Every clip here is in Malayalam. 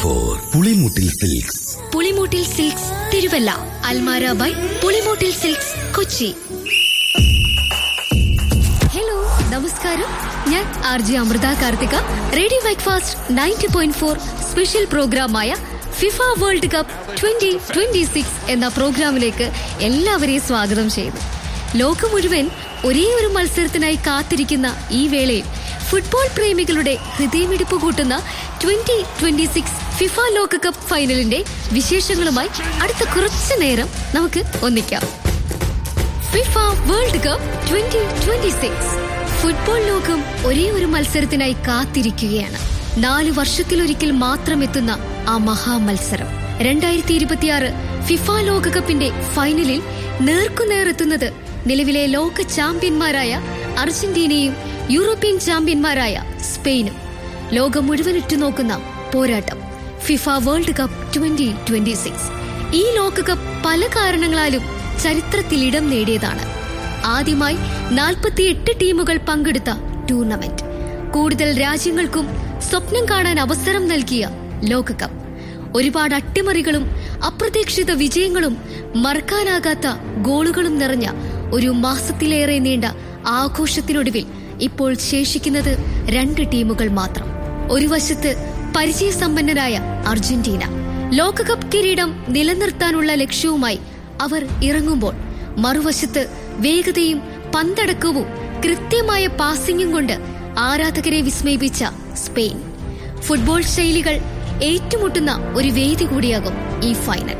four Pulimoottil silks Pulimoottil silks Thiruvalla Almara by Pulimoottil silks Kochi hello നമസ്കാരം ഞാൻ R J Amrutha Karthika radio breakfast ninety point four special പ്രോഗ്രാമായ FIFA world cup twenty twenty six എന്ന പ്രോഗ്രാമിലേക്ക് എല്ലാവരെയും സ്വാഗതം ചെയ്യുന്നു ലോകം മുഴുവൻ ഒരേ ഒരു മത്സരത്തിനായി കാത്തിരിക്കുന്ന ഈ വേളയിൽ ഫുട്ബോൾ പ്രേമികളുടെ ഹൃദയമിടിപ്പ് കൂട്ടുന്ന ട്വന്റി ട്വന്റി സിക്സ് ഫിഫ ലോകകപ്പ് ഫൈനലിന്റെ വിശേഷങ്ങളുമായി അടുത്ത കുറച്ചു നേരം നമുക്ക് ഒന്നിക്കാം FIFA world cup twenty twenty six football ലോകം ഒരേ ഒരു മത്സരത്തിനായി കാത്തിരിക്കുകയാണ് നാല് വർഷത്തിലൊരിക്കൽ മാത്രം എത്തുന്ന ആ മഹാമത്സരം രണ്ടായിരത്തി ഇരുപത്തിയാറ് ഫിഫ ലോകകപ്പിന്റെ ഫൈനലിൽ നേർക്കുനേർ എത്തുന്നത് നിലവിലെ ലോക ചാമ്പ്യന്മാരായ അർജന്റീനയും യൂറോപ്യൻ ചാമ്പ്യന്മാരായ സ്പെയിനും ലോകം മുഴുവൻ ഉറ്റുനോക്കുന്ന പോരാട്ടം FIFA world cup twenty twenty six ഈ ലോകകപ്പ് പല കാരണങ്ങളാലും ചരിത്രത്തിൽ ഇടം നേടിയതാണ് ആദ്യമായി നാൽപ്പത്തിയെട്ട് ടീമുകൾ പങ്കെടുത്ത ടൂർണമെന്റ് കൂടുതൽ രാജ്യങ്ങൾക്കും സ്വപ്നം കാണാൻ അവസരം നൽകിയ ലോകകപ്പ് ഒരുപാട് അട്ടിമറികളും അപ്രതീക്ഷിത വിജയങ്ങളും മറക്കാനാകാത്ത ഗോളുകളും നിറഞ്ഞ ഒരു മാസത്തിലേറെ നീണ്ട ആഘോഷത്തിനൊടുവിൽ ഇപ്പോൾ ശേഷിക്കുന്നത് രണ്ട് ടീമുകൾ മാത്രം ഒരു വശത്ത് പരിചയസമ്പന്നരായ അർജന്റീന ലോകകപ്പ് കിരീടം നിലനിർത്താനുള്ള ലക്ഷ്യവുമായി അവർ ഇറങ്ങുമ്പോൾ മറുവശത്ത് വേഗതയും പന്തടക്കവും കൃത്യമായ പാസിംഗും കൊണ്ട് ആരാധകരെ വിസ്മയിപ്പിച്ച സ്പെയിൻ ഫുട്ബോൾ ശൈലികൾ ഏറ്റുമുട്ടുന്ന ഒരു വേദി കൂടിയാകും ഈ ഫൈനൽ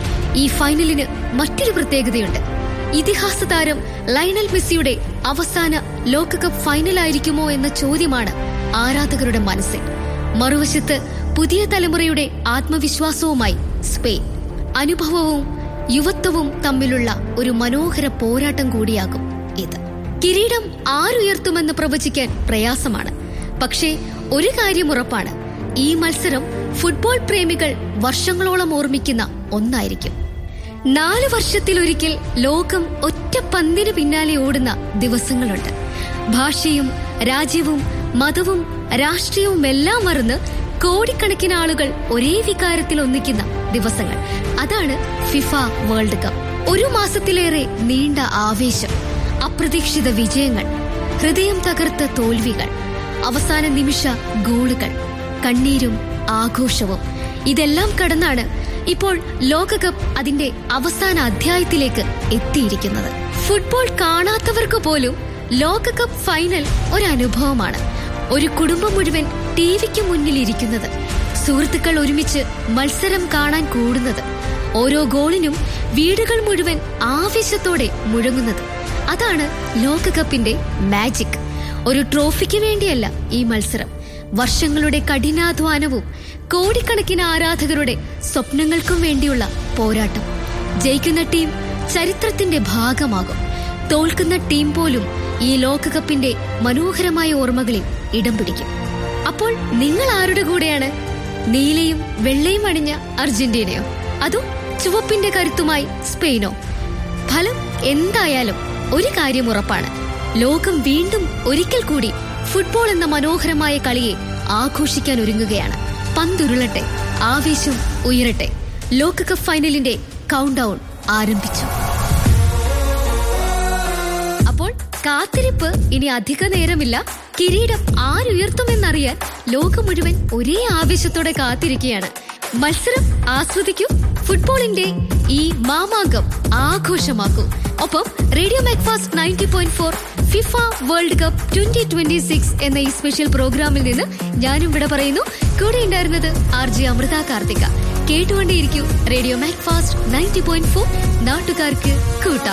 ഈ ഫൈനലിന് മറ്റൊരു പ്രത്യേകതയുണ്ട് ഇതിഹാസ താരം ലയണൽ മെസ്സിയുടെ അവസാന ലോകകപ്പ് ഫൈനലായിരിക്കുമോ എന്ന ചോദ്യമാണ് ആരാധകരുടെ മനസ്സിൽ മറുവശത്ത് പുതിയ തലമുറയുടെ ആത്മവിശ്വാസവുമായി സ്പെയിൻ അനുഭവവും യുവത്വവും തമ്മിലുള്ള ഒരു മനോഹര പോരാട്ടം കൂടിയാകും ഇത് കിരീടം ആരുയർത്തുമെന്ന് പ്രവചിക്കാൻ പ്രയാസമാണ് പക്ഷേ ഒരു കാര്യം ഉറപ്പാണ് ഈ മത്സരം ഫുട്ബോൾ പ്രേമികൾ വർഷങ്ങളോളം ഓർമ്മിക്കുന്ന ഒന്നായിരിക്കും നാല് വർഷത്തിലൊരിക്കൽ ലോകം ഒറ്റ പന്തിന് പിന്നാലെ ഓടുന്ന ദിവസങ്ങളുണ്ട് ഭാഷയും രാജ്യവും മതവും രാഷ്ട്രീയവും എല്ലാം മറന്ന് കോടിക്കണക്കിന് ആളുകൾ ഒരേ വികാരത്തിൽ ഒന്നിക്കുന്ന ദിവസങ്ങൾ അതാണ് ഫിഫ വേൾഡ് കപ്പ് ഒരു മാസത്തിലേറെ നീണ്ട ആവേശം അപ്രതീക്ഷിത വിജയങ്ങൾ ഹൃദയം തകർത്ത തോൽവികൾ അവസാന നിമിഷ ഗോളുകൾ കണ്ണീരും ആഘോഷവും ഇതെല്ലാം കടന്നാണ് ഇപ്പോൾ ലോകകപ്പ് അതിന്റെ അവസാന അധ്യായത്തിലേക്ക് എത്തിയിരിക്കുന്നത് ഫുട്ബോൾ കാണാത്തവർക്ക് പോലും ലോകകപ്പ് ഫൈനൽ ഒരു അനുഭവമാണ് ഒരു കുടുംബം മുഴുവൻ ടിവിക്ക് മുന്നിൽ ഇരിക്കുന്നത് സുഹൃത്തുക്കൾ ഒരുമിച്ച് മത്സരം കാണാൻ കൂടുന്നത് ഓരോ ഗോളിനും വീടുകൾ മുഴുവൻ ആവേശത്തോടെ മുഴങ്ങുന്നത് അതാണ് ലോകകപ്പിന്റെ മാജിക് ഒരു ട്രോഫിക്ക് വേണ്ടിയല്ല ഈ മത്സരം വർഷങ്ങളുടെ കഠിനാധ്വാനവും കോടിക്കണക്കിന് ആരാധകരുടെ സ്വപ്നങ്ങൾക്കും വേണ്ടിയുള്ള പോരാട്ടം ജയിക്കുന്ന ടീം ചരിത്രത്തിന്റെ ഭാഗമാകും തോൽക്കുന്ന ടീം പോലും ഈ ലോകകപ്പിന്റെ മനോഹരമായ ഓർമ്മകളിൽ ഇടം പിടിക്കും അപ്പോൾ നിങ്ങൾ ആരുടെ കൂടെയാണ് നീലയും വെള്ളയും അണിഞ്ഞ അർജന്റീനയോ അതോ ചുവപ്പിന്റെ കരുത്തുമായി സ്പെയിനോ ഫലം എന്തായാലും ഒരു കാര്യം ഉറപ്പാണ് ലോകം വീണ്ടും ഒരിക്കൽ കൂടി ഫുട്ബോൾ എന്ന മനോഹരമായ കളിയെ ആഘോഷിക്കാൻ ഒരുങ്ങുകയാണ് പന്തുരുളട്ടെ ആവേശം ഉയരട്ടെ ലോകകപ്പ് ഫൈനലിന്റെ കൗണ്ട് ഡൗൺ ആരംഭിച്ചു അപ്പോൾ കാത്തിരിപ്പ് ഇനി അധിക നേരമില്ല കിരീടം ആരുയർത്തുമെന്നറിയാൻ ലോകം മുഴുവൻ ഒരേ ആവേശത്തോടെ കാത്തിരിക്കുകയാണ് മത്സരം ആസ്വദിക്കൂ ഫുട്ബോളിന്റെ ഈ മാമാങ്കം ആഘോഷമാക്കൂ ഒപ്പം radio Macfast ninety point four FIFA world cup twenty twenty six എന്ന ഈ സ്പെഷ്യൽ പ്രോഗ്രാമിൽ നിന്ന് ഞാനും ഇവിടെ പറയുന്നു കൂടെ ഉണ്ടായിരുന്നത് ആർ ജെ അമൃത കാർത്തിക കേട്ടുകൊണ്ടേയിരിക്കൂ radio Macfast ninety point four നാട്ടുകാർക്ക് കൂട്ടാം